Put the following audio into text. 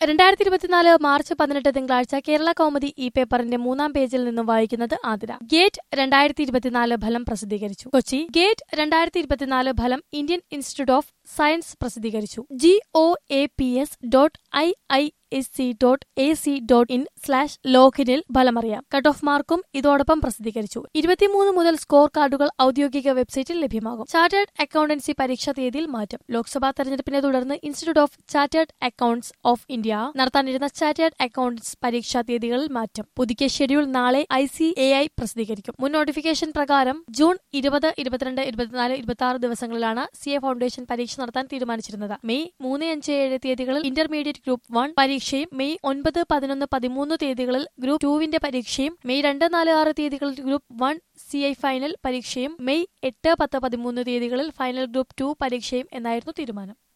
രണ്ടായിരത്തി ഇരുപത്തിനാല് മാർച്ച് പതിനെട്ട് തിങ്കളാഴ്ച കേരള കൗമുദി ഈ പേപ്പറിന്റെ മൂന്നാം പേജിൽ നിന്നും വായിക്കുന്നത് ആതിര ഗേറ്റ് രണ്ടായിരത്തി ഇരുപത്തിനാല് ഫലം പ്രസിദ്ധീകരിച്ചു കൊച്ചി ഗേറ്റ് രണ്ടായിരത്തി ഇരുപത്തിനാല് ഫലം ഇന്ത്യൻ ഇൻസ്റ്റിറ്റ്യൂട്ട് ഓഫ് സയൻസ് പ്രസിദ്ധീകരിച്ചു G O A P S dot I I S C dot A C dot in slash ലോഗിനിൽ ഫലമറിയാം കട്ട് ഓഫ് മാർക്കും ഇതോടൊപ്പം പ്രസിദ്ധീകരിച്ചു ഇരുപത്തിമൂന്ന് മുതൽ സ്കോർ കാർഡുകൾ ഔദ്യോഗിക വെബ്സൈറ്റിൽ ലഭ്യമാകും ചാർട്ടേഡ് അക്കൌണ്ടൻസി പരീക്ഷാ തീയതിയിൽ മാറ്റം ലോക്സഭാ തെരഞ്ഞെടുപ്പിനെ തുടർന്ന് institute of chartered accounts of India നടത്താനിരുന്ന ചാർട്ടേഡ് അക്കൌണ്ടൻസ് പരീക്ഷാ തീയതികളിൽ മാറ്റം പുതുക്കിയ ഷെഡ്യൂൾ നാളെ ഐ സി എ ഐ പ്രസിദ്ധീകരിക്കും മുൻ നോട്ടിഫിക്കേഷൻ പ്രകാരം ജൂൺ ഇരുപത് ഇരുപത്തിരണ്ട് ഇരുപത്തിനാല് ഇരുപത്തി ആറ് ദിവസങ്ങളിലാണ് സി എ ഫൗണ്ടേഷൻ പരീക്ഷ നടത്താൻ തീരുമാനിച്ചിരുന്നത് മെയ് മൂന്ന് അഞ്ച് ഏഴ് തീയതികളിൽ ഇന്റർമീഡിയറ്റ് ഗ്രൂപ്പ് വൺ പരീക്ഷയും മെയ് ഒൻപത് പതിനൊന്ന് പതിമൂന്ന് തീയതികളിൽ ഗ്രൂപ്പ് ടുവിന്റെ പരീക്ഷയും മെയ് രണ്ട് നാല് ആറ് തീയതികളിൽ group one C I final പരീക്ഷയും മെയ് എട്ട് പത്ത് പതിമൂന്ന് തീയതികളിൽ ഫൈനൽ ഗ്രൂപ്പ് ടു പരീക്ഷയും എന്നായിരുന്നു തീരുമാനം